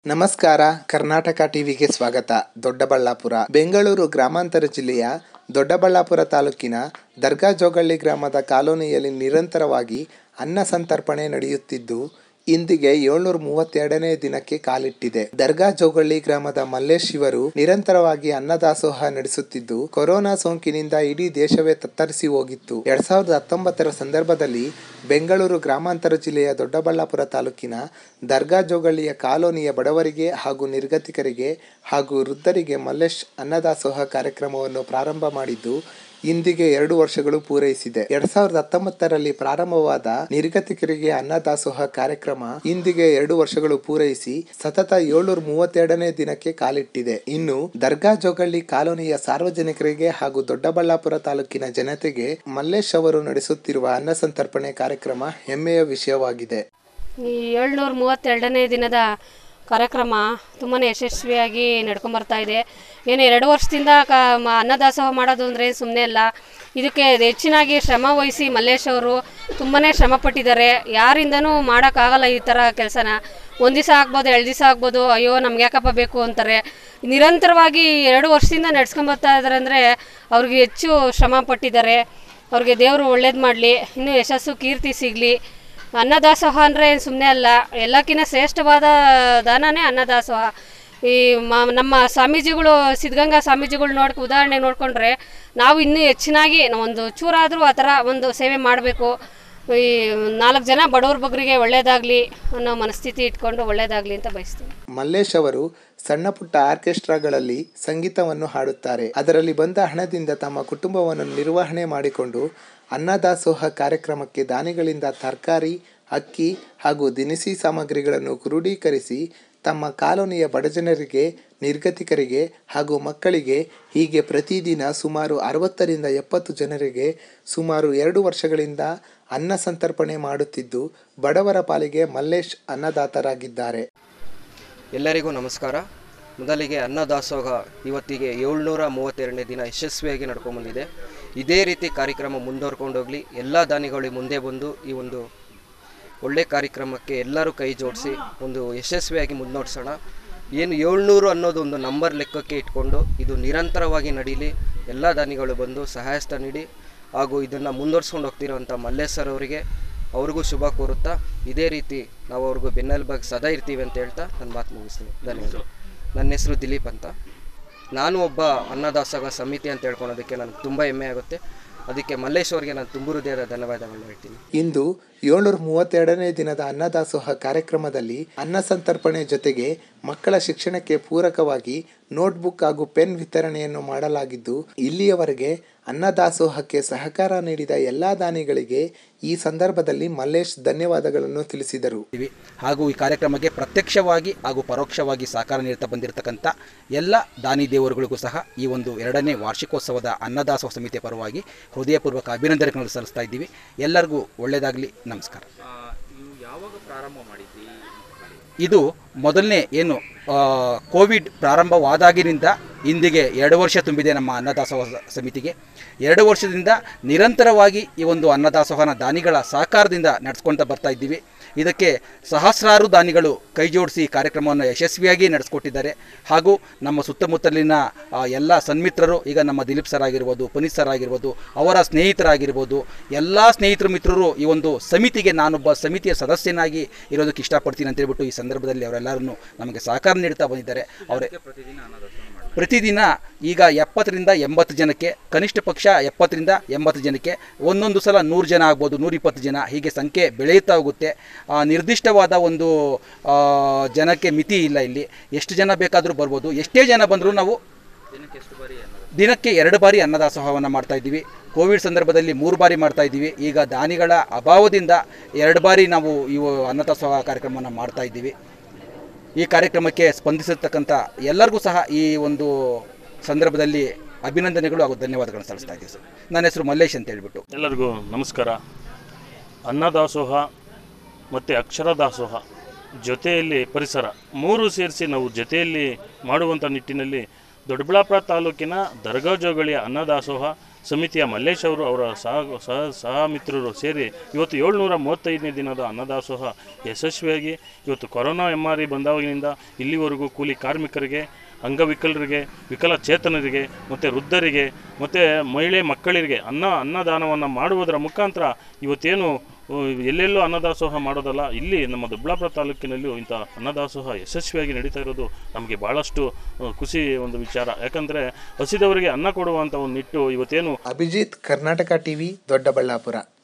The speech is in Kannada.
ನಮಸ್ಕಾರ ಕರ್ನಾಟಕ ಟಿವಿಗೆ ಸ್ವಾಗತ ದೊಡ್ಡಬಳ್ಳಾಪುರ ಬೆಂಗಳೂರು ಗ್ರಾಮಾಂತರ ಜಿಲ್ಲೆಯ ದೊಡ್ಡಬಳ್ಳಾಪುರ ತಾಲೂಕಿನ ದರ್ಗಾ ಜೋಗಳ್ಳಿ ಗ್ರಾಮದ ಕಾಲೋನಿಯಲ್ಲಿ ನಿರಂತರವಾಗಿ ಅನ್ನ ಸಂತರ್ಪಣೆ ನಡೆಯುತ್ತಿದ್ದು ಇಂದಿಗೆ ಏಳ್ನೂರ ಮೂವತ್ತೆರಡನೇ ದಿನಕ್ಕೆ ಕಾಲಿಟ್ಟಿದೆ ದರ್ಗಾ ಜೋಗಳ್ಳಿ ಗ್ರಾಮದ ಮಲ್ಲೇಶ್ ಇವರು ನಿರಂತರವಾಗಿ ಅನ್ನದಾಸೋಹ ನಡೆಸುತ್ತಿದ್ದು ಕೊರೋನಾ ಸೋಂಕಿನಿಂದ ಇಡೀ ದೇಶವೇ ತತ್ತರಿಸಿ ಹೋಗಿತ್ತು ಎರಡ್ ಸಾವಿರದ ಹತ್ತೊಂಬತ್ತರ ಸಂದರ್ಭದಲ್ಲಿ ಬೆಂಗಳೂರು ಗ್ರಾಮಾಂತರ ಜಿಲ್ಲೆಯ ದೊಡ್ಡಬಳ್ಳಾಪುರ ತಾಲೂಕಿನ ದರ್ಗಾ ಜೋಗಳ್ಳಿಯ ಕಾಲೋನಿಯ ಬಡವರಿಗೆ ಹಾಗೂ ನಿರ್ಗತಿಕರಿಗೆ ಹಾಗೂ ವೃದ್ಧರಿಗೆ ಮಲ್ಲೇಶ್ ಅನ್ನದಾಸೋಹ ಕಾರ್ಯಕ್ರಮವನ್ನು ಪ್ರಾರಂಭ ಮಾಡಿದ್ದು ಇಂದಿಗೆ ಎರಡು ವರ್ಷಗಳು ಪೂರೈಸಿದೆ ಎರಡ್ ಸಾವಿರದ ಹತ್ತೊಂಬತ್ತರಲ್ಲಿ ಪ್ರಾರಂಭವಾದ ನಿರ್ಗತಿಕರಿಗೆ ಅನ್ನದಾಸೋಹ ಕಾರ್ಯಕ್ರಮ ಇಂದಿಗೆ ಎರಡು ವರ್ಷಗಳು ಪೂರೈಸಿ ಸತತ ಏಳ್ನೂರ ಮೂವತ್ತೆರಡನೇ ದಿನಕ್ಕೆ ಕಾಲಿಟ್ಟಿದೆ ಇನ್ನು ದರ್ಗಾ ಜೋಗಳ್ಳಿ ಕಾಲೋನಿಯ ಸಾರ್ವಜನಿಕರಿಗೆ ಹಾಗೂ ದೊಡ್ಡಬಳ್ಳಾಪುರ ತಾಲೂಕಿನ ಜನತೆಗೆ ಮಲ್ಲೇಶ್ ಅವರು ನಡೆಸುತ್ತಿರುವ ಅನ್ನ ಸಂತರ್ಪಣೆ ಕಾರ್ಯಕ್ರಮ ಹೆಮ್ಮೆಯ ವಿಷಯವಾಗಿದೆ ಈ ಏಳ್ನೂರ ಮೂವತ್ತೆರಡನೇ ದಿನದ ಕಾರ್ಯಕ್ರಮ ತುಂಬಾ ಯಶಸ್ವಿಯಾಗಿ ನಡ್ಕೊಂಬರ್ತಾ ಇದೆ ಏನು ಎರಡು ವರ್ಷದಿಂದ ಕ ಮ- ಅನ್ನದಾಸೋಹ ಮಾಡೋದು ಅಂದರೆ ಸುಮ್ಮನೆ ಅಲ್ಲ ಇದಕ್ಕೆ ಹೆಚ್ಚಿನಾಗಿ ಶ್ರಮ ವಹಿಸಿ ಮಲ್ಲೇಶ್ ಅವರು ತುಂಬಾ ಶ್ರಮ ಪಟ್ಟಿದ್ದಾರೆ ಯಾರಿಂದನೂ ಮಾಡೋಕ್ಕಾಗಲ್ಲ ಈ ಥರ ಕೆಲಸನ ಒಂದು ದಿವಸ ಆಗ್ಬೋದು ಎರಡು ದಿವಸ ಆಗ್ಬೋದು ಅಯ್ಯೋ ನಮ್ಗೆ ಯಾಕಪ್ಪ ಬೇಕು ಅಂತಾರೆ ನಿರಂತರವಾಗಿ ಎರಡು ವರ್ಷದಿಂದ ನಡ್ಸ್ಕೊಂಬರ್ತಾ ಇದ್ದಾರೆ ಅಂದರೆ ಅವ್ರಿಗೆ ಹೆಚ್ಚು ಶ್ರಮ ಪಟ್ಟಿದ್ದಾರೆ ಅವ್ರಿಗೆ ದೇವರು ಒಳ್ಳೇದು ಮಾಡಲಿ ಇನ್ನೂ ಯಶಸ್ಸು ಕೀರ್ತಿ ಸಿಗಲಿ ಅನ್ನದಾಸೋಹ ಅಂದರೆ ಸುಮ್ಮನೆ ಅಲ್ಲ ಎಲ್ಲಕ್ಕಿಂತ ಶ್ರೇಷ್ಠವಾದ ದಾನನೇ ಅನ್ನದಾಸೋಹ ಈ ಮ ನಮ್ಮ ಸ್ವಾಮೀಜಿಗಳು ಸಿದ್ಧಗಂಗಾ ಸ್ವಾಮೀಜಿಗಳು ನೋಡ್ ಉದಾಹರಣೆ ನೋಡಿಕೊಂಡ್ರೆ ನಾವು ಇನ್ನೂ ಹೆಚ್ಚಿನಾಗಿ ಒಂದು ಚೂರಾದರೂ ಆ ಥರ ಒಂದು ಸೇವೆ ಮಾಡಬೇಕು ಈ ನಾಲ್ಕು ಜನ ಬಡವ್ರ ಬಗ್ಗರಿಗೆ ಒಳ್ಳೇದಾಗಲಿ ಅನ್ನೋ ಮನಸ್ಥಿತಿ ಇಟ್ಕೊಂಡು ಒಳ್ಳೇದಾಗಲಿ ಅಂತ ಬಯಸ್ತೀನಿ ಮಲ್ಲೇಶ್ ಅವರು ಸಣ್ಣ ಪುಟ್ಟ ಆರ್ಕೆಸ್ಟ್ರಾಗಳಲ್ಲಿ ಸಂಗೀತವನ್ನು ಹಾಡುತ್ತಾರೆ ಅದರಲ್ಲಿ ಬಂದ ಹಣದಿಂದ ತಮ್ಮ ಕುಟುಂಬವನ್ನು ನಿರ್ವಹಣೆ ಮಾಡಿಕೊಂಡು ಅನ್ನದಾಸೋಹ ಕಾರ್ಯಕ್ರಮಕ್ಕೆ ದಾನಿಗಳಿಂದ ತರಕಾರಿ ಅಕ್ಕಿ ಹಾಗೂ ದಿನಸಿ ಸಾಮಗ್ರಿಗಳನ್ನು ಕ್ರೋಢೀಕರಿಸಿ ತಮ್ಮ ಕಾಲೋನಿಯ ಬಡಜನರಿಗೆ ನಿರ್ಗತಿಕರಿಗೆ ಹಾಗೂ ಮಕ್ಕಳಿಗೆ ಹೀಗೆ ಪ್ರತಿದಿನ ಸುಮಾರು ಅರವತ್ತರಿಂದ ಎಪ್ಪತ್ತು ಜನರಿಗೆ ಸುಮಾರು ಎರಡು ವರ್ಷಗಳಿಂದ ಅನ್ನ ಸಂತರ್ಪಣೆ ಮಾಡುತ್ತಿದ್ದು ಬಡವರ ಪಾಲಿಗೆ ಮಲ್ಲೇಶ್ ಅನ್ನದಾತರಾಗಿದ್ದಾರೆ ಎಲ್ಲರಿಗೂ ನಮಸ್ಕಾರ ಮೊದಲಿಗೆ ಅನ್ನದಾಸೋಹ ಇವತ್ತಿಗೆ ಏಳ್ನೂರ ಮೂವತ್ತೆರಡನೇ ದಿನ ಯಶಸ್ವಿಯಾಗಿ ನಡ್ಕೊಂಬಂದಿದೆ ಇದೇ ರೀತಿ ಕಾರ್ಯಕ್ರಮ ಮುಂದುವರ್ಕೊಂಡೋಗ್ಲಿ ಎಲ್ಲ ದಾನಿಗಳು ಮುಂದೆ ಬಂದು ಈ ಒಂದು ಒಳ್ಳೆ ಕಾರ್ಯಕ್ರಮಕ್ಕೆ ಎಲ್ಲರೂ ಕೈ ಜೋಡಿಸಿ ಒಂದು ಯಶಸ್ವಿಯಾಗಿ ಮುನ್ನಡೆಸೋಣ ಏನು ಏಳ್ನೂರು ಅನ್ನೋದು ಒಂದು ನಂಬರ್ ಲೆಕ್ಕಕ್ಕೆ ಇಟ್ಕೊಂಡು ಇದು ನಿರಂತರವಾಗಿ ನಡೀಲಿ ಎಲ್ಲ ದಾನಿಗಳು ಬಂದು ಸಹಾಯಸ್ತ ನೀಡಿ ಹಾಗೂ ಇದನ್ನು ಮುಂದುವರ್ಸ್ಕೊಂಡು ಹೋಗ್ತಿರೋಂಥ ಮಲ್ಲೇಶ್ ಸರ್ ಅವರಿಗೆ ಅವ್ರಿಗೂ ಶುಭ ಕೋರುತ್ತಾ ಇದೇ ರೀತಿ ನಾವು ಅವ್ರಿಗೂ ಬೆನ್ನೆಲುಬಾಗಿ ಸದಾ ಇರ್ತೀವಿ ಅಂತ ಹೇಳ್ತಾ ನನ್ನ ಮಾತು ಮುಗಿಸ್ತೀನಿ ಧನ್ಯವಾದ ನನ್ನ ಹೆಸರು ದಿಲೀಪ್ ಅಂತ ನಾನು ಒಬ್ಬ ಅನ್ನದಾಸೋಹ ಸಮಿತಿ ಅಂತ ಹೇಳ್ಕೊಳೋದಕ್ಕೆ ನನಗೆ ತುಂಬ ಹೆಮ್ಮೆ ಆಗುತ್ತೆ ಅದಕ್ಕೆ ಮಲ್ಲೇಶ್ ಅವರಿಗೆ ನಾನು ತುಂಬ ಹೃದಯದ ಧನ್ಯವಾದಗಳನ್ನ ಹೇಳ್ತೀನಿ ಇಂದು ಏಳ್ನೂರ ಮೂವತ್ತೆರಡನೇ ದಿನದ ಅನ್ನದಾಸೋಹ ಕಾರ್ಯಕ್ರಮದಲ್ಲಿ ಅನ್ನ ಸಂತರ್ಪಣೆ ಜೊತೆಗೆ ಮಕ್ಕಳ ಶಿಕ್ಷಣಕ್ಕೆ ಪೂರಕವಾಗಿ ನೋಟ್ಬುಕ್ ಹಾಗೂ ಪೆನ್ ವಿತರಣೆಯನ್ನು ಮಾಡಲಾಗಿದ್ದು ಇಲ್ಲಿಯವರೆಗೆ ಅನ್ನದಾಸೋಹಕ್ಕೆ ಸಹಕಾರ ನೀಡಿದ ಎಲ್ಲಾ ದಾನಿಗಳಿಗೆ ಈ ಸಂದರ್ಭದಲ್ಲಿ ಮಲ್ಲೇಶ್ ಧನ್ಯವಾದಗಳನ್ನು ತಿಳಿಸಿದರು ಇದ್ದೀವಿ ಹಾಗೂ ಈ ಕಾರ್ಯಕ್ರಮಕ್ಕೆ ಪ್ರತ್ಯಕ್ಷವಾಗಿ ಹಾಗೂ ಪರೋಕ್ಷವಾಗಿ ಸಹಕಾರ ನೀಡುತ್ತಾ ಬಂದಿರತಕ್ಕಂಥ ಎಲ್ಲ ದಾನಿ ದೇವರುಗಳಿಗೂ ಸಹ ಈ ಒಂದು ಎರಡನೇ ವಾರ್ಷಿಕೋತ್ಸವದ ಅನ್ನದಾಸೋಹ ಸಮಿತಿಯ ಪರವಾಗಿ ಹೃದಯಪೂರ್ವಕ ಅಭಿನಂದನೆಗಳನ್ನು ಸಲ್ಲಿಸ್ತಾ ಇದ್ದೀವಿ ಎಲ್ಲರಿಗೂ ಒಳ್ಳೆಯದಾಗಲಿ ನಮಸ್ಕಾರ ಇದು ಮೊದಲನೇ ಏನು ಆ, ಕೋವಿಡ್ ಪ್ರಾರಂಭವಾದಾಗಿನಿಂದ ಇಂದಿಗೆ ಎರಡು ವರ್ಷ ತುಂಬಿದೆ ನಮ್ಮ ಅನ್ನದಾಸೋಹ ಸಮಿತಿಗೆ ಎರಡು ವರ್ಷದಿಂದ ನಿರಂತರವಾಗಿ ಈ ಒಂದು ಅನ್ನದಾಸೋಹನ ದಾನಿಗಳ ಸಹಕಾರದಿಂದ ನಡೆಸ್ಕೊಳ್ತಾ ಬರ್ತಾ ಇದ್ದೀವಿ ಇದಕ್ಕೆ ಸಹಸ್ರಾರು ದಾನಿಗಳು ಕೈ ಜೋಡಿಸಿ ಈ ಕಾರ್ಯಕ್ರಮವನ್ನು ಯಶಸ್ವಿಯಾಗಿ ನಡೆಸ್ಕೊಟ್ಟಿದ್ದಾರೆ ಹಾಗೂ ನಮ್ಮ ಸುತ್ತಮುತ್ತಲಿನ ಆ, ಎಲ್ಲ ಸನ್ಮಿತ್ರರು ಈಗ ನಮ್ಮ ದಿಲೀಪ್ ಸರ್ ಆಗಿರ್ಬೋದು ಪುನೀತ್ ಸರ್ ಆಗಿರ್ಬೋದು ಅವರ ಸ್ನೇಹಿತರಾಗಿರ್ಬೋದು ಎಲ್ಲ ಸ್ನೇಹಿತರು ಮಿತ್ರರು ಈ ಒಂದು ಸಮಿತಿಗೆ ನಾನೊಬ್ಬ ಸಮಿತಿಯ ಸದಸ್ಯನಾಗಿ ಇರೋದಕ್ಕೆ ಇಷ್ಟಪಡ್ತೀನಿ ಅಂತ ಹೇಳ್ಬಿಟ್ಟು ಈ ಸಂದರ್ಭದಲ್ಲಿ ಅವರೆಲ್ಲರನ್ನು ನಮಗೆ ಸಹಕಾರ ನೀಡ್ತಾ ಬಂದಿದ್ದಾರೆ ಅವರೇ ಪ್ರತಿದಿನ ಈಗ ಎಪ್ಪತ್ತರಿಂದ ಎಂಬತ್ತು ಜನಕ್ಕೆ ಕನಿಷ್ಠ ಪಕ್ಷ ಎಪ್ಪತ್ತರಿಂದ ಎಂಬತ್ತು ಜನಕ್ಕೆ ಒಂದೊಂದು ಸಲ ನೂರು ಜನ ಆಗ್ಬೋದು ನೂರಿಪ್ಪತ್ತು ಜನ ಹೀಗೆ ಸಂಖ್ಯೆ ಬೆಳೆಯುತ್ತಾ ಹೋಗುತ್ತೆ ಆ, ನಿರ್ದಿಷ್ಟವಾದ ಒಂದು ಆ, ಜನಕ್ಕೆ ಮಿತಿ ಇಲ್ಲ ಇಲ್ಲಿ ಎಷ್ಟು ಜನ ಬೇಕಾದರೂ ಬರ್ಬೋದು ಎಷ್ಟೇ ಜನ ಬಂದರೂ ನಾವು ದಿನಕ್ಕೆ ಎರಡು ಬಾರಿ ಅನ್ನದಾಸೋಹವನ್ನು ಮಾಡ್ತಾ ಇದ್ದೀವಿ ಕೋವಿಡ್ ಸಂದರ್ಭದಲ್ಲಿ ಮೂರು ಬಾರಿ ಮಾಡ್ತಾ ಇದ್ದೀವಿ ಈಗ ದಾನಿಗಳ ಅಭಾವದಿಂದ ಎರಡು ಬಾರಿ ನಾವು ಇವು ಅನ್ನದಾಸೋಹ ಕಾರ್ಯಕ್ರಮವನ್ನು ಮಾಡ್ತಾ ಇದ್ದೀವಿ ಈ ಕಾರ್ಯಕ್ರಮಕ್ಕೆ ಸ್ಪಂದಿಸಿರ್ತಕ್ಕಂಥ ಎಲ್ಲರಿಗೂ ಸಹ ಈ ಒಂದು ಸಂದರ್ಭದಲ್ಲಿ ಅಭಿನಂದನೆಗಳು ಹಾಗೂ ಧನ್ಯವಾದಗಳನ್ನು ಸಲ್ಲಿಸ್ತಾ ಇದ್ದೀವಿ ಸರ್ ನನ್ನ ಹೆಸರು ಮಲ್ಲೇಶ್ ಅಂತ ಹೇಳ್ಬಿಟ್ಟು ಎಲ್ಲರಿಗೂ ನಮಸ್ಕಾರ ಅನ್ನದಾಸೋಹ ಮತ್ತು ಅಕ್ಷರ ದಾಸೋಹ ಜೊತೆಯಲ್ಲಿ ಪರಿಸರ ಮೂರು ಸೇರಿಸಿ ನಾವು ಜೊತೆಯಲ್ಲಿ ಮಾಡುವಂಥ ನಿಟ್ಟಿನಲ್ಲಿ ದೊಡ್ಡಬಳ್ಳಾಪುರ ತಾಲೂಕಿನ ದರ್ಗಾ ಜೋಗಳಿಯ ಅನ್ನದಾಸೋಹ ಸಮಿತಿಯ ಮಲ್ಲೇಶ್ ಅವರು ಅವರ ಸಹ ಸಹ ಸಹ ಮಿತ್ರರು ಸೇರಿ ಇವತ್ತು ಏಳ್ನೂರ ಮೂವತ್ತೈದನೇ ದಿನದ ಅನ್ನದಾಸೋಹ ಯಶಸ್ವಿಯಾಗಿ ಇವತ್ತು ಕೊರೋನಾ ಎಮ್ಮಾರಿ ಬಂದಾಗಿನಿಂದ ಇಲ್ಲಿವರೆಗೂ ಕೂಲಿ ಕಾರ್ಮಿಕರಿಗೆ ಅಂಗವಿಕಲರಿಗೆ ವಿಕಲಚೇತನರಿಗೆ ಮತ್ತು ವೃದ್ಧರಿಗೆ ಮತ್ತು ಮಹಿಳೆ ಮಕ್ಕಳಿಗೆ ಅನ್ನ ಅನ್ನದಾನವನ್ನು ಮಾಡುವುದರ ಮುಖಾಂತರ ಇವತ್ತೇನು ಆ, ಎಲ್ಲೆಲ್ಲೂ ಅನ್ನದಾಸೋಹ ಮಾಡೋದಲ್ಲ ಇಲ್ಲಿ ನಮ್ಮ ದೊಡ್ಡಬಳ್ಳಾಪುರ ತಾಲೂಕಿನಲ್ಲೂ ಇಂಥ ಅನ್ನದಾಸೋಹ ಯಶಸ್ವಿಯಾಗಿ ನಡೀತಾ ಇರೋದು ನಮಗೆ ಭಾಳಷ್ಟು ಆ, ಖುಷಿ ಒಂದು ವಿಚಾರ ಯಾಕಂದರೆ ಹಸಿದವರಿಗೆ ಅನ್ನ ಕೊಡುವಂಥ ಒಂದು ನಿಟ್ಟು ಇವತ್ತೇನು ಅಭಿಜಿತ್ ಕರ್ನಾಟಕ ಟಿವಿ ದೊಡ್ಡಬಳ್ಳಾಪುರ